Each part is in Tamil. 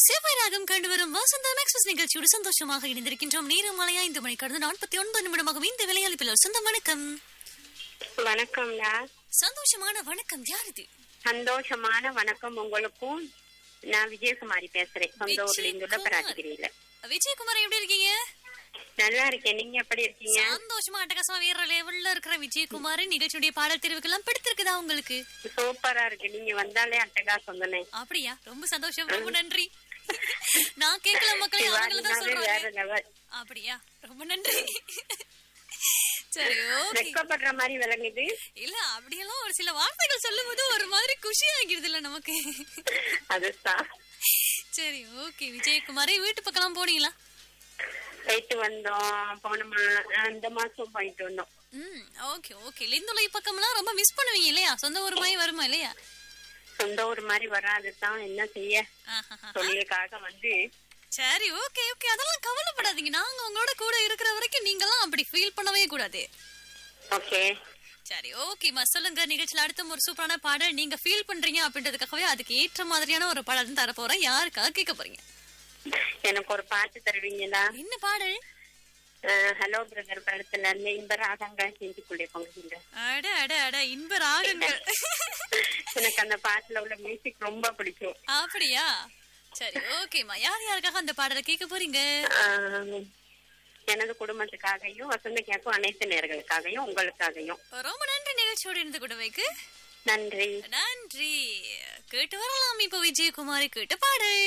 செவ்வாய்ராகம் கண்டு வரும் வசந்தம் எக்ஸ்பிரஸ் நிகழ்ச்சியோடு சந்தோஷமாக இணைந்திருக்கின்றோம் நேரம் மலையா இந்த மணி கடந்து நாற்பத்தி ஒன்பது நிமிடமாகும் இந்த விளையாளிப்பில் சொந்தம் வணக்கம் வணக்கம்டா சந்தோஷமான வணக்கம் யார் இது சந்தோஷமான வணக்கம் உங்களுக்கும் நான் விஜயகுமாரி பேசுறேன் சொந்த ஊர்ல இருந்துள்ள விஜயகுமார். பராஜகிரியில விஜயகுமார் எப்படி இருக்கீங்க நல்லா இருக்கேன் நீங்க எப்படி இருக்கீங்க சந்தோஷமா அட்டகாசமா வேற லெவல்ல இருக்கிற விஜயகுமார் நிகழ்ச்சியுடைய பாடல் தெரிவுக்கெல்லாம் பிடித்திருக்குதா உங்களுக்கு சூப்பரா இருக்கு நீங்க வந்தாலே அட்டகாசம் தானே அப்படியா ரொம்ப சந்தோஷம் ரொம்ப நன்றி நான் கேட்கல மக்களே அவங்கள தான் சிவாஜினாவே வேற சொல்றாங்க லெவல் அப்படியா ரொம்ப நன்றி சரி ஓகே வெக்கப்படுற மாதிரி விளங்குது இல்ல அப்படியெல்லாம் ஒரு சில வார்த்தைகள் சொல்லும்போது ஒரு மாதிரி குஷி ஆகிடுது இல்ல நமக்கு அதுதான் சரி ஓகே விஜயகுமாரே வீட்டு பக்கம் போனீங்களா போயிட்டு வந்தோம் போன மா- இந்த மாசம் போயிட்டு வந்தோம் ம் ஓகே ஓகே லிந்துலை பக்கம்லாம் ரொம்ப மிஸ் பண்ணுவீங்க இல்லையா சொந்த ஊர் மாதிரி வருமா இல்லையா சொந்த ஊர் மாதிரி வராதுதான் என்ன செய்ய ஆஹாஹா. தொழிலுக்காக வந்து சரி ஓகே ஓகே அதெல்லாம் கவலைப்படாதீங்க நாங்க உங்களோட கூட இருக்கிற வரைக்கும் நீங்கலாம் அப்படி ஃபீல் பண்ணவே கூடாது ஓகே சரி ஓகேம்மா சொல்லுங்க நிகழ்ச்சியில அடுத்த ஒரு சூப்பரான பாடல் நீங்க ஃபீல் பண்றீங்க அப்படின்றதுக்காகவே அதுக்கு ஏற்ற மாதிரியான ஒரு பாடல் தான் தர போறேன் யாருக்காக கேட்க போறீங்க எனக்கு ஒரு பாட்டு தருவீங்களா என்ன பாடல் ஹலோ பிரதர் படத்துல இருந்து இந்த ராகங்கள் செஞ்சுக்குள்ளே பொங்குகின்ற அட அட அட இன்ப ராகங்கள் எனக்கு அந்த பாட்டுல உள்ள மியூசிக் ரொம்ப பிடிக்கும் அப்படியா சரி ஓகேம்மா யார் யாருக்காக அந்த பாடலை கேட்க போறீங்க ஆஹ் எனது குடும்பத்துக்காகவும் வசந்த கேக்கும் அனைத்து நேர்களுக்காகவும் உங்களுக்காகவும் ரொம்ப நன்றி நிகழ்ச்சியோடு இருந்து கூடவைக்கு நன்றி நன்றி கேட்டு வரலாம் இப்போ விஜயகுமாரி கேட்ட பாடல்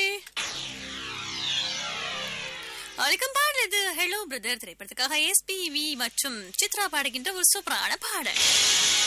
வணக்கம் பாடல் இது ஹலோ பிரதர் திரைப்படத்துக்காக எஸ்பிவி மற்றும் சித்ரா பாடுகின்ற ஒரு சூப்பரான பாடல்